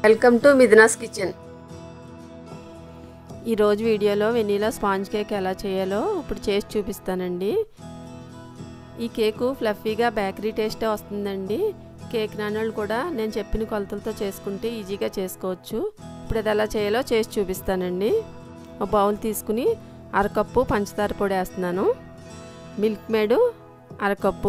welcome to మిథునాస్ kitchen ఈరోజు వీడియోలో vanilla sponge cake ఎలా చేయాలో ఇప్పుడు చేసి చూపిస్తానండి ఈ కేకు ఫ్లఫీగా బేకరీ టేస్టే వస్తుందండి కేక్ నాణ్యాలు కూడా నేను చెప్పిన కొలతలతో చేసుకుంటే ఈజీగా చేసుకోవచ్చు ఇప్పుడు అది ఎలా చేయాలో చేసి చూపిస్తానండి ఒక బౌల్ తీసుకుని అరకప్పు పంచదార పొడి వేస్తున్నాను మిల్క్ మేడు అరకప్పు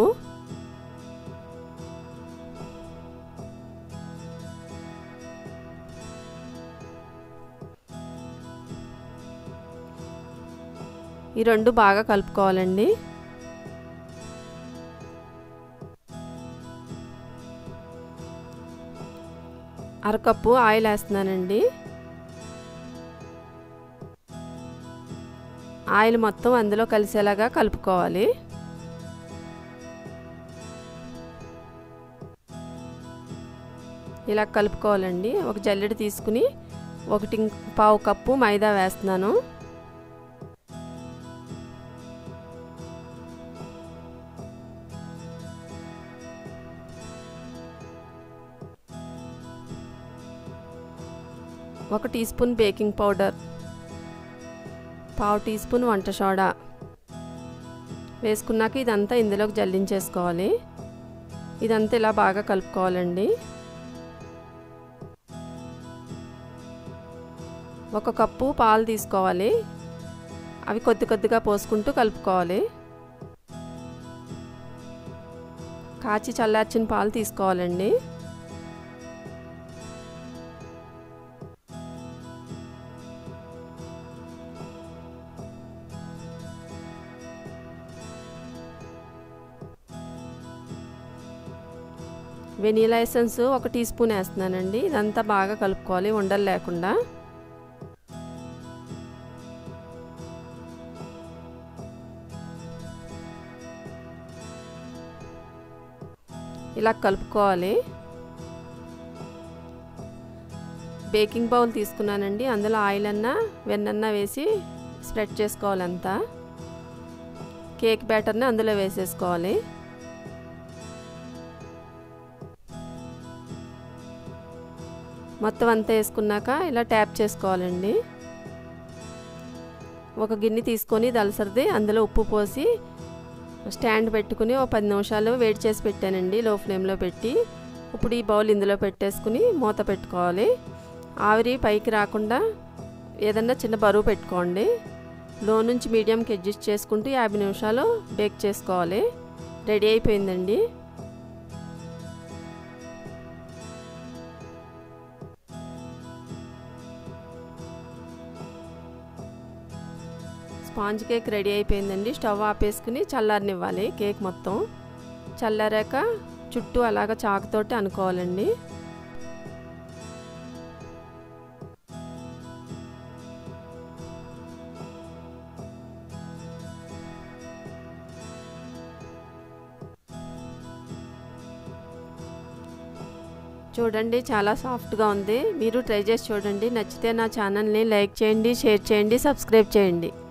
ఈ రెండు బాగా కలుపుకోవాలండి అరకప్పు ఆయిల్ వేస్తున్నానండి ఆయిల్ మొత్తం అందులో కలిసేలాగా కలుపుకోవాలి ఇలా కలుపుకోవాలండి ఒక జల్లెడ తీసుకుని ఒకటి పావు కప్పు మైదా వేస్తున్నాను ఒక టీ స్పూన్ బేకింగ్ పౌడర్ పావు టీ స్పూన్ వంట సోడా వేసుకున్నాక ఇదంతా ఇందులోకి జల్లించేసుకోవాలి ఇదంతా ఇలా బాగా కలుపుకోవాలండి ఒక కప్పు పాలు తీసుకోవాలి అవి కొద్ది కొద్దిగా పోసుకుంటూ కలుపుకోవాలి కాచి చల్లార్చిన పాలు తీసుకోవాలండి వెనీలా ఎసెన్స్ ఒక టీ స్పూన్ వేస్తున్నానండి ఇదంతా బాగా కలుపుకోవాలి ఉండలు లేకుండా ఇలా కలుపుకోవాలి బేకింగ్ బౌల్ తీసుకున్నానండి అందులో ఆయిల్ అన్నా వెన్నన్నా వేసి స్ప్రెడ్ చేసుకోవాలంతా కేక్ బ్యాటర్ని అందులో వేసేసుకోవాలి మొత్తం అంతా వేసుకున్నాక ఇలా ట్యాప్ చేసుకోవాలండి ఒక గిన్నె తీసుకొని దలసరిది అందులో ఉప్పు పోసి స్టాండ్ పెట్టుకుని ఒక పది నిమిషాలు వేడి చేసి పెట్టానండి లో ఫ్లేమ్లో పెట్టి ఇప్పుడు ఈ బౌల్ ఇందులో పెట్టేసుకుని మూత పెట్టుకోవాలి ఆవిరి పైకి రాకుండా ఏదన్నా చిన్న బరువు పెట్టుకోండి లో నుంచి మీడియంకి అడ్జస్ట్ చేసుకుంటూ యాభై నిమిషాలు బేక్ చేసుకోవాలి రెడీ అయిపోయిందండి స్పాంజ్ కేక్ రెడీ అయిపోయిందండి స్టవ్ ఆపేసుకుని చల్లారనివ్వాలి కేక్ మొత్తం చల్లారాక చుట్టూ అలాగ చాకుతోటి అనుకోవాలండి చూడండి చాలా సాఫ్ట్గా ఉంది మీరు ట్రై చేసి చూడండి నచ్చితే నా ఛానల్ని లైక్ చేయండి షేర్ చేయండి సబ్స్క్రైబ్ చేయండి